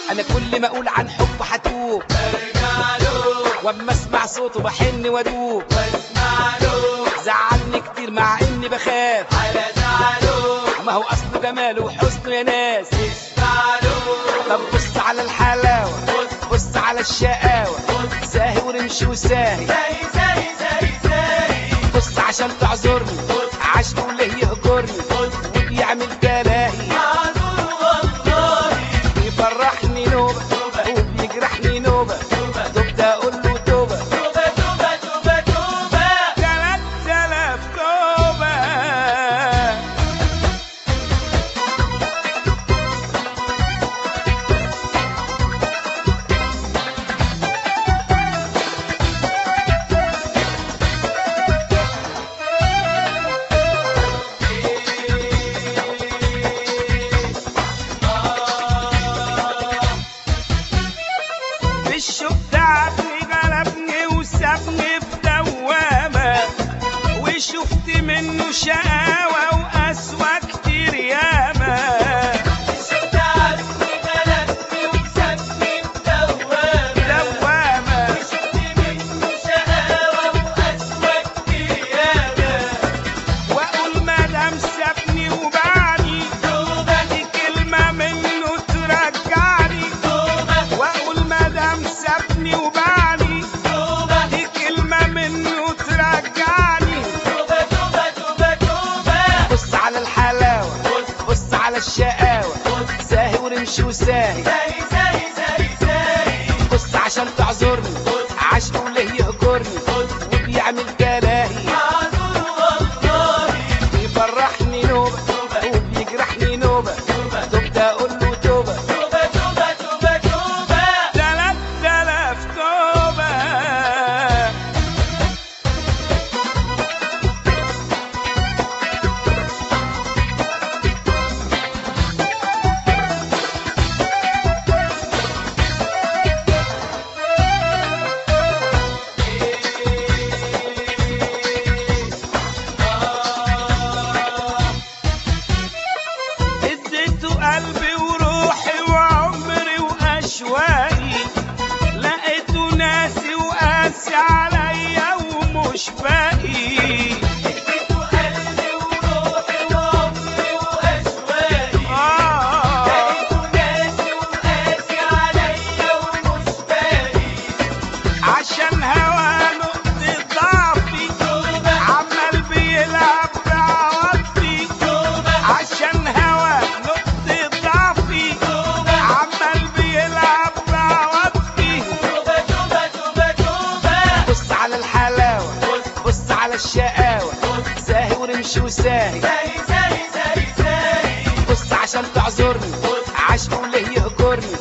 انا كل ما اقول عن حب هتوب برجع له واما اسمع صوته بحن وادوب واسمع له زعلني كتير مع اني بخاف على زعله ما هو اصله جماله وحسنه يا ناس اسمع له طب بص على الحلاوه بص على الشقاوه ساهي ورمشي وساهي زي زي زي زي بص عشان تعذرني عشقه وليه يهجرني وبيعمل تلاهي معذور والله بيفرحني نوبة وبيجرحني نوبة تبدأ أقول له توبة توبة توبة توبة توبة تلات تلاف توبة بالشوق تعبني غلبني وسابني في دوامة وشفت منه شقاوة وقسوة كتير ياما تعبني غلبني وكسبني بدوامة دوامة شفت منه شقاوة وقسوة كتير ياما واقول ما دام سابني وبعني توبة دي كلمة منه ترجعني توبة واقول ما دام سابني وبعني توبة دي كلمة منه ترجعني توبة توبة توبة توبة بص على الحلاوة بص على الشقاوة ساهي ورمشي وساهي زي زي زي زي بص عشان تعذرني عشقه وليه يهجرني وبيعمل تلاهي معذور والله بيفرحني نوبة وبيجرحني نوبة تبدأ أقول له توبة توبة توبة توبة توبة تلات تلاف توبة اديته قلبي وروحي وعمري واشواقي لقيته ناسي وقاسي عليا ومش باقي اديته قلبي وروحي وعمري واشواقي آه لقيته ناسي وقاسي عليا ومش باقي عشان هوا نقطة ضعفي توبة عمال بيلعب بعواطفي توبة عشان هوا نقطة ضعفي توبة عمال بيلعب بعواطفي توبة توبة توبة توبة بص على الحلاوة بص على الشقاوة ساهي ورمشي وساهي زي زي زي زي بص عشان تعذرني عشقه وليه يهجرني